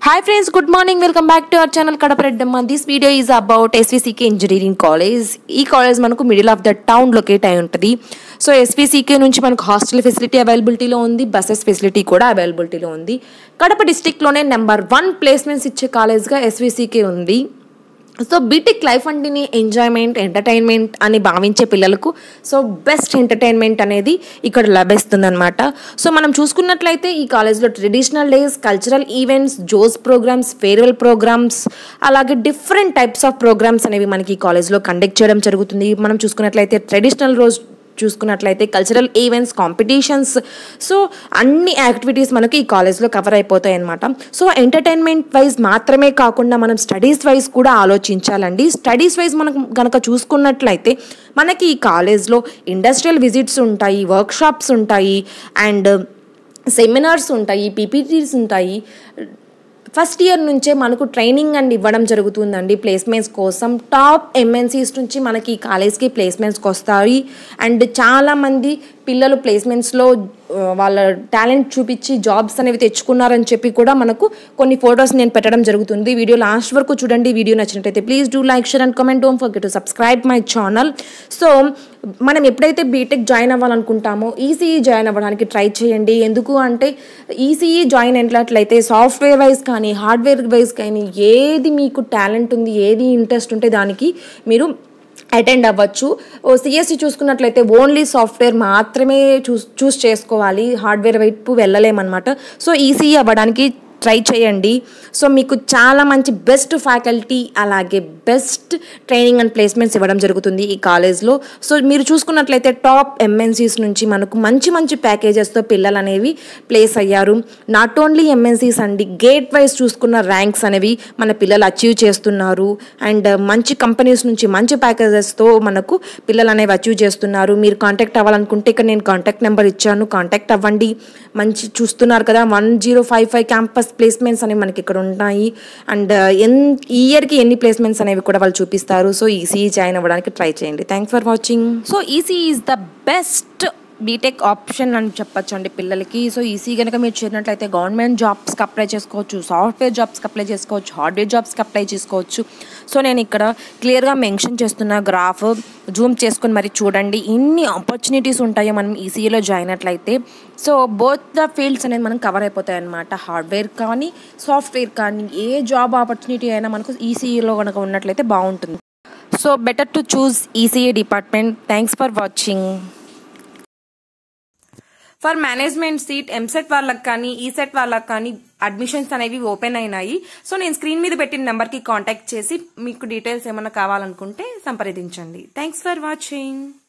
hi friends good morning welcome back to our channel Kadapareddamma this video is about SVCK engineering college ఈ college మనకు middle of the town locate అయి ఉంటుంది so ఎస్వీసీకే నుంచి మనకు hostel facility అవైలబిలిటీలో ఉంది buses facility కూడా అవైలబిలిటీలో ఉంది కడప డిస్టిక్లోనే నెంబర్ వన్ ప్లేస్మెంట్స్ ఇచ్చే కాలేజ్గా ఎస్వీసీకే ఉంది సో బీటెక్ లైఫ్ అంటేనే ఎంజాయ్మెంట్ ఎంటర్టైన్మెంట్ అని భావించే పిల్లలకు సో బెస్ట్ ఎంటర్టైన్మెంట్ అనేది ఇక్కడ లభిస్తుంది అనమాట సో మనం చూసుకున్నట్లయితే ఈ కాలేజ్లో ట్రెడిషనల్ డేస్ కల్చరల్ ఈవెంట్స్ జోస్ ప్రోగ్రామ్స్ ఫేర్వెల్ ప్రోగ్రామ్స్ అలాగే డిఫరెంట్ టైప్స్ ఆఫ్ ప్రోగ్రామ్స్ అనేవి మనకి ఈ కాలేజ్లో కండక్ట్ చేయడం జరుగుతుంది మనం చూసుకున్నట్లయితే ట్రెడిషనల్ రోజు చూసుకున్నట్లయితే కల్చరల్ ఈవెంట్స్ కాంపిటీషన్స్ సో అన్ని యాక్టివిటీస్ మనకి ఈ కాలేజ్లో కవర్ అయిపోతాయి అనమాట సో ఎంటర్టైన్మెంట్ వైజ్ మాత్రమే కాకుండా మనం స్టడీస్ వైజ్ కూడా ఆలోచించాలండి స్టడీస్ వైజ్ మనం కనుక చూసుకున్నట్లయితే మనకి ఈ కాలేజ్లో ఇండస్ట్రియల్ విజిట్స్ ఉంటాయి వర్క్షాప్స్ ఉంటాయి అండ్ సెమినార్స్ ఉంటాయి పీపీటీస్ ఉంటాయి ఫస్ట్ ఇయర్ నుంచే మనకు ట్రైనింగ్ అండ్ ఇవ్వడం జరుగుతుందండి ప్లేస్మెంట్స్ కోసం టాప్ ఎంఎన్సీస్ నుంచి మనకి ఈ కాలేజ్కి ప్లేస్మెంట్స్కి వస్తాయి అండ్ చాలామంది పిల్లలు ప్లేస్మెంట్స్లో వాళ్ళ టాలెంట్ చూపించి జాబ్స్ అనేవి తెచ్చుకున్నారని చెప్పి కూడా మనకు కొన్ని ఫొటోస్ నేను పెట్టడం జరుగుతుంది వీడియో లాస్ట్ వరకు చూడండి వీడియో నచ్చినట్టయితే please do like share and comment don't forget to subscribe my channel so మనం ఎప్పుడైతే బీటెక్ జాయిన్ అవ్వాలనుకుంటామో ఈసీఈ జాయిన్ అవ్వడానికి ట్రై చేయండి ఎందుకు అంటే ఈసీఈ జాయిన్ అయినట్లయితే సాఫ్ట్వేర్ వైజ్ కానీ హార్డ్వేర్ వైజ్ కానీ ఏది మీకు టాలెంట్ ఉంది ఏది ఇంట్రెస్ట్ ఉంటే దానికి మీరు అటెండ్ అవ్వచ్చు సిఎస్సి చూసుకున్నట్లయితే ఓన్లీ సాఫ్ట్వేర్ మాత్రమే చూస్ చూస్ చేసుకోవాలి హార్డ్వేర్ వైపు వెళ్ళలేమన్నమాట సో ఈసీఈ అవ్వడానికి ట్రై చేయండి సో మీకు చాలా మంచి బెస్ట్ ఫ్యాకల్టీ అలాగే బెస్ట్ ట్రైనింగ్ అండ్ ప్లేస్మెంట్స్ ఇవ్వడం జరుగుతుంది ఈ కాలేజ్లో సో మీరు చూసుకున్నట్లయితే టాప్ ఎంఎన్సీస్ నుంచి మనకు మంచి మంచి ప్యాకేజెస్తో పిల్లలు అనేవి ప్లేస్ అయ్యారు నాట్ ఓన్లీ ఎంఎన్సీస్ అండి గేట్ వైజ్ చూసుకున్న ర్యాంక్స్ అనేవి మన పిల్లలు అచీవ్ చేస్తున్నారు అండ్ మంచి కంపెనీస్ నుంచి మంచి ప్యాకేజెస్తో మనకు పిల్లలు అనేవి అచీవ్ చేస్తున్నారు మీరు కాంటాక్ట్ అవ్వాలనుకుంటే ఇక్కడ నేను కాంటాక్ట్ నెంబర్ ఇచ్చాను కాంటాక్ట్ అవ్వండి మంచి చూస్తున్నారు కదా one zero five five campus placements అనేవి మనకి ఇక్కడ ఉంటాయి అండ్ ఎన్ ఈ ఇయర్కి ఎన్ని ప్లేస్మెంట్స్ అనేవి కూడా వాళ్ళు చూపిస్తారు సో ఈసీఈ జాయిన్ అవ్వడానికి ట్రై చేయండి thanks for watching so ECE is the best BTech option అని చెప్పొచ్చు అండి పిల్లలకి సో ఈసీ కనుక మీరు చేరినట్లయితే గవర్నమెంట్ జాబ్స్కి అప్లై చేసుకోవచ్చు సాఫ్ట్వేర్ జాబ్స్కి అప్లై చేసుకోవచ్చు హార్డ్వేర్ జాబ్స్కి అప్లై చేసుకోవచ్చు సో నేను ఇక్కడ క్లియర్గా మెన్షన్ చేస్తున్న గ్రాఫ్ జూమ్ చేసుకుని మరి చూడండి ఇన్ని ఆపర్చునిటీస్ ఉంటాయో మనం ఈసీఈలో జాయిన్ అయినట్లయితే సో బోత్ ద ఫీల్డ్స్ అనేది మనం కవర్ అయిపోతాయి అనమాట హార్డ్వేర్ కానీ సాఫ్ట్వేర్ కానీ ఏ జాబ్ ఆపర్చునిటీ అయినా మనకు ఈసీఈలో కనుక ఉన్నట్లయితే బాగుంటుంది so better to choose ECE department thanks for watching for management seat EAMCET వాళ్ళకి కానీ ఈసెట్ వాళ్ళకి కానీ అడ్మిషన్స్ అనేవి ఓపెన్ అయినాయి సో నేను స్క్రీన్ మీద పెట్టిన నెంబర్కి కాంటాక్ట్ చేసి మీకు డీటెయిల్స్ ఏమైనా కావాలనుకుంటే సంప్రదించండి థ్యాంక్స్ ఫర్ వాచింగ్